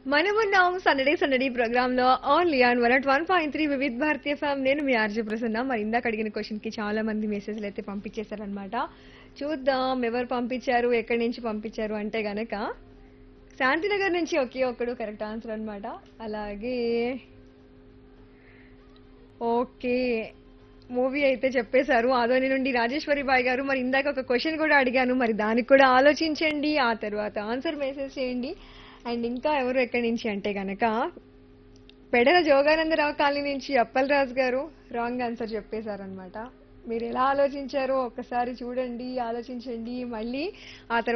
మనమున్నాం సందడే సందడి ప్రోగ్రామ్ లో only on one at one point three Vividh Bharati F M నేను మీ ఆర్జే ప్రసన్న మరి ఇందాక అడిగిన క్వశ్చన్ కి చాలా మంది మెసేజ్లు అయితే పంపించేశారనమాట చూద్దాం ఎవరు పంపించారు ఎక్కడి నుంచి పంపించారు అంటే గనక శాంతినగర్ నుంచి ఒకే ఒక్కడు కరెక్ట్ ఆన్సర్ అన్నమాట అలాగే ఓకే మూవీ అయితే చెప్పేశారు ఆదోని నుండి రాజేశ్వరి బాయ్ గారు మరి ఇందాక ఒక క్వశ్చన్ కూడా అడిగాను మరి దానికి కూడా ఆలోచించండి ఆ తర్వాత ఆన్సర్ మెసేజ్ చేయండి అండ్ ఇంకా ఎవరు ఎక్కడి నుంచి అంటే గనక పెడల జోగానందరావు కాలనీ నుంచి అప్పల్ రాజు గారు రాంగ్ ఆన్సర్ చెప్పేశారనమాట మీరు ఎలా ఆలోచించారో ఒక్కసారి చూడండి ఆలోచించండి మళ్ళీ ఆ తర్వాత